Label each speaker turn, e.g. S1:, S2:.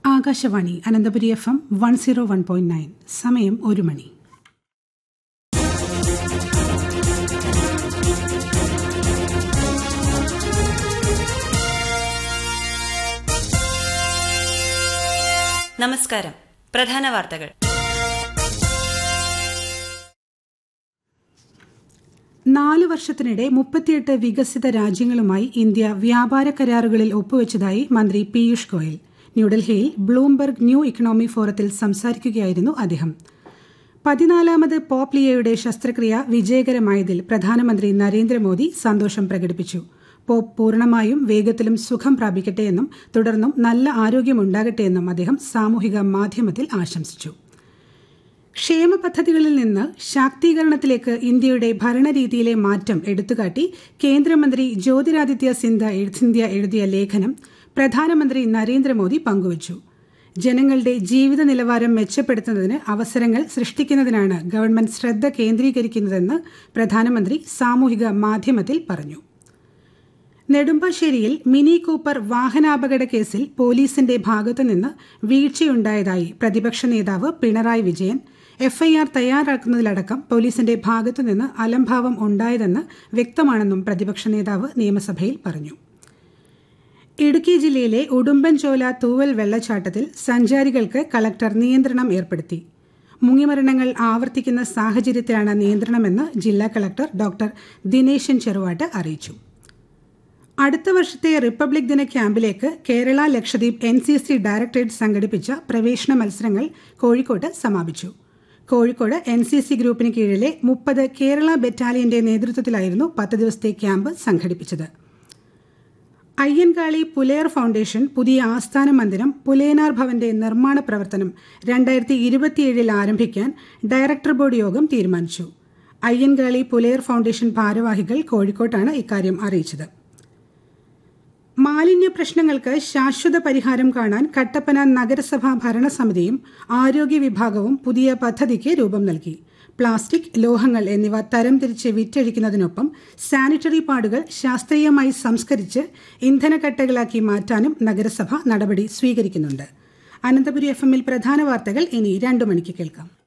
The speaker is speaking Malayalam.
S1: Akashvani Ananthapuri F M one zero one point nine സമയം ഒരു മണി
S2: നമസ്കാരം പ്രധാന വാർത്തകൾ
S1: നാല് വർഷത്തിനിടെ മുപ്പത്തിയെട്ട് വികസിത രാജ്യങ്ങളുമായി ഇന്ത്യ വ്യാപാര കരാറുകളിൽ ഒപ്പുവെച്ചതായി മന്ത്രി പീയൂഷ് ഗോയൽ ന്യൂഡൽഹിയിൽ ബ്ലൂംബർഗ് ന്യൂ ഇക്കണോമി ഫോറത്തിൽ സംസാരിക്കുകയായിരുന്നു അദ്ദേഹം പതിനാലാമത് പോപ്പ് ലിയയുടെ ശസ്ത്രക്രിയ വിജയകരമായതിൽ പ്രധാനമന്ത്രി നരേന്ദ്രമോദി സന്തോഷം പ്രകടിപ്പിച്ചു പോപ്പ് പൂർണ്ണമായും വേഗത്തിലും സുഖം പ്രാപിക്കട്ടെയെന്നും തുടർന്നും നല്ല ആരോഗ്യമുണ്ടാകട്ടെയെന്നും അദ്ദേഹം സാമൂഹിക മാധ്യമത്തിൽ ആശംസിച്ചു ക്ഷേമ പദ്ധതികളിൽ നിന്ന് ശാക്തീകരണത്തിലേക്ക് ഇന്ത്യയുടെ ഭരണരീതിയിലെ മാറ്റം എടുത്തുകാട്ടി കേന്ദ്രമന്ത്രി ജ്യോതിരാദിത്യ സിന്ധ സിന്ധ്യ എഴുതിയ ലേഖനം പ്രധാനമന്ത്രി നരേന്ദ്രമോദി പങ്കുവച്ചു ജനങ്ങളുടെ ജീവിത നിലവാരം മെച്ചപ്പെടുത്തുന്നതിന് അവസരങ്ങൾ സൃഷ്ടിക്കുന്നതിനാണ് ഗവൺമെന്റ് ശ്രദ്ധ കേന്ദ്രീകരിക്കുന്നതെന്ന് പ്രധാനമന്ത്രി സാമൂഹിക മാധ്യമത്തിൽ പറഞ്ഞു നെടുമ്പാശ്ശേരിയിൽ മിനി കൂപ്പർ വാഹനാപകട കേസിൽ പോലീസിന്റെ ഭാഗത്തുനിന്ന് വീഴ്ചയുണ്ടായതായി പ്രതിപക്ഷ നേതാവ് പിണറായി വിജയൻ എഫ്ഐആർ തയ്യാറാക്കുന്നതിലടക്കം പോലീസിന്റെ ഭാഗത്തുനിന്ന് അലംഭാവം ഉണ്ടായതെന്ന് വ്യക്തമാണെന്നും പ്രതിപക്ഷ നേതാവ് നിയമസഭയിൽ പറഞ്ഞു ഇടുക്കി ജില്ലയിലെ ഉടുമ്പൻചോല തൂവൽ വെള്ളച്ചാട്ടത്തിൽ സഞ്ചാരികൾക്ക് കളക്ടർ നിയന്ത്രണം ഏർപ്പെടുത്തി മുങ്ങിമരണങ്ങൾ ആവർത്തിക്കുന്ന സാഹചര്യത്തിലാണ് നിയന്ത്രണമെന്ന് ജില്ലാ കളക്ടർ ഡോക്ടർ ദിനേശൻ ചെറുവാട്ട് അറിയിച്ചു അടുത്ത വർഷത്തെ റിപ്പബ്ലിക് ദിന ക്യാമ്പിലേക്ക് Kerala Lakshadweep N C C directorate സംഘടിപ്പിച്ച പ്രവേശന മത്സരങ്ങൾ കോഴിക്കോട്ട് സമാപിച്ചു കോഴിക്കോട് എൻ സി സി ഗ്രൂപ്പിന് കീഴിലെ മുപ്പത് കേരള ബറ്റാലിയന്റെ നേതൃത്വത്തിലായിരുന്നു പത്ത് ദിവസത്തെ ക്യാമ്പ് സംഘടിപ്പിച്ചത് അയ്യൻകാളി പുലയർ ഫൗണ്ടേഷൻ പുതിയ ആസ്ഥാന മന്ദിരം പുലയനാർ ഭവന്റെ നിർമ്മാണ പ്രവർത്തനം രണ്ടായിരത്തി ഇരുപത്തിയേഴിൽ ആരംഭിക്കാൻ ഡയറക്ടർ ബോർഡ് യോഗം തീരുമാനിച്ചു അയ്യൻകാളി പുലയർ ഫൗണ്ടേഷൻ ഭാരവാഹികൾ കോഴിക്കോട്ടാണ് ഇക്കാര്യം അറിയിച്ചത് മാലിന്യ പ്രശ്നങ്ങൾക്ക് ശാശ്വത പരിഹാരം കാണാൻ കട്ടപ്പന നഗരസഭാ ഭരണസമിതിയും ആരോഗ്യ വിഭാഗവും പുതിയ പദ്ധതിക്ക് രൂപം നൽകി പ്ലാസ്റ്റിക് ലോഹങ്ങൾ എന്നിവ തരംതിരിച്ച് വിറ്റഴിക്കുന്നതിനൊപ്പം സാനിറ്ററി പാഡുകൾ ശാസ്ത്രീയമായി സംസ്കരിച്ച് ഇന്ധനക്കട്ടകളാക്കി മാറ്റാനും നഗരസഭ നടപടി സ്വീകരിക്കുന്നുണ്ട് അനന്തപുരി എഫ് എമ്മിൽ പ്രധാന വാർത്തകൾ ഇനി രണ്ടു മണിക്ക് കേൾക്കാം